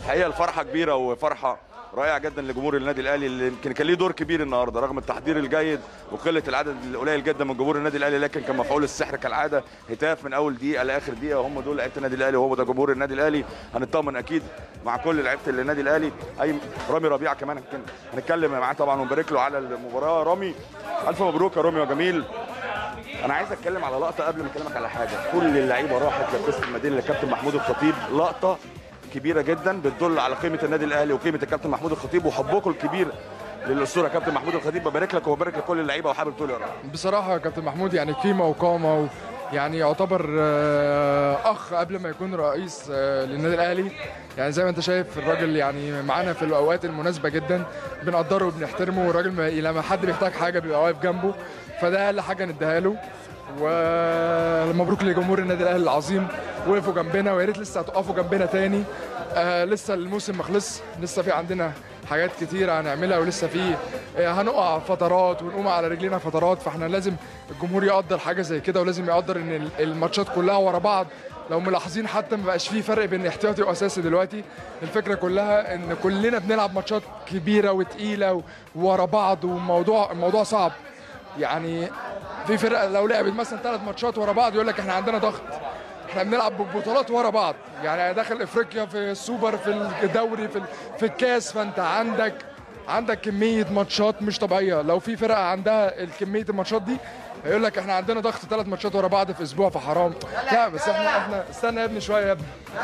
الحقيقه الفرحه كبيره وفرحه رائعه جدا لجمهور النادي الاهلي اللي يمكن كان ليه دور كبير النهارده رغم التحضير الجيد وقله العدد القليل جدا من جمهور النادي الاهلي لكن كان مفعول السحر كالعاده هتاف من اول دقيقه لاخر دقيقه هم دول لعيبه النادي الاهلي وهو ده جمهور النادي الاهلي هنطمن اكيد مع كل لعيبه النادي الاهلي اي رامي ربيعه كمان هنك- هنتكلم معاه طبعا ونبارك له على المباراه رامي الف مبروك يا رامي يا جميل انا عايز اتكلم على لقطه قبل ما اكلمك على حاجه كل اللعيبه راحت لبست المدينه للكابتن محمود الخطيب لقطه كبيره جدا بتدل على قيمه النادي الاهلي وقيمه الكابتن محمود الخطيب وحبكم الكبير للاسطوره كابتن محمود الخطيب ببارك لك وببارك لكل اللعيبه وحابب تقول يا رب بصراحة يا كابتن محمود يعني قيمة وقامة و يعني يعتبر آه، أخ قبل ما يكون رئيس آه، للنادي الأهلي يعني زي ما أنت شايف الراجل يعني معانا في الأوقات المناسبة جدا بنقدره وبنحترمه والراجل ما- لما حد بيحتاج حاجة بيبقى واقف جنبه فده أقل حاجة نديها له ومبروك لجمهور النادي الأهلي العظيم وقفوا جنبنا ويا ريت لسه هتقفوا جنبنا تاني آه لسه الموسم ما خلص لسه في عندنا حاجات كتيرة هنعملها ولسه في آه، هنقع فترات ونقوم على رجلينا فترات فاحنا لازم الجمهور يقدر حاجة زي كده ولازم يقدر ان ال- الماتشات كلها ورا بعض لو ملاحظين حتى ما بقاش فيه فرق بين احتياطي واساسي دلوقتي الفكره كلها ان كلنا بنلعب ماتشات كبيره وتقيله و- ورا بعض وموضوع الموضوع صعب يعني في فرقه لو لعبت مثلا ثلاث ماتشات ورا بعض يقول لك احنا عندنا ضغط احنا بنلعب ببطولات ورا بعض يعني داخل افريقيا في السوبر في الدوري في ال- في الكاس فانت عندك عندك كميه ماتشات مش طبيعيه لو في فرقه عندها كميه الماتشات دي هيقول لك احنا عندنا ضغط ثلاث ماتشات ورا بعض في اسبوع فحرام لا بس احنا احنا استنى يا ابني شويه يا ابني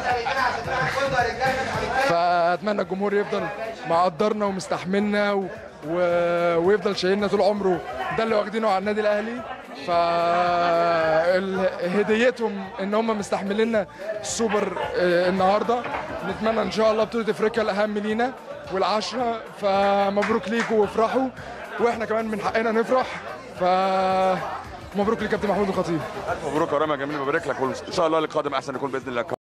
فاتمنى الجمهور يفضل مقدرنا ومستحملنا و... و... ويفضل شايلنا طول عمره ده اللي واخدينه على النادي الاهلي فهديتهم ان هم مستحمليننا السوبر آه، النهارده نتمنى ان شاء الله بطوله افريقيا الاهم لينا والعشره فمبروك ليكم وافرحوا واحنا كمان من حقنا نفرح ف مبروك لكابتن محمود الخطيب الف مبروك يا رامي يا جميل ببارك لك وان شاء الله القادم احسن يكون باذن الله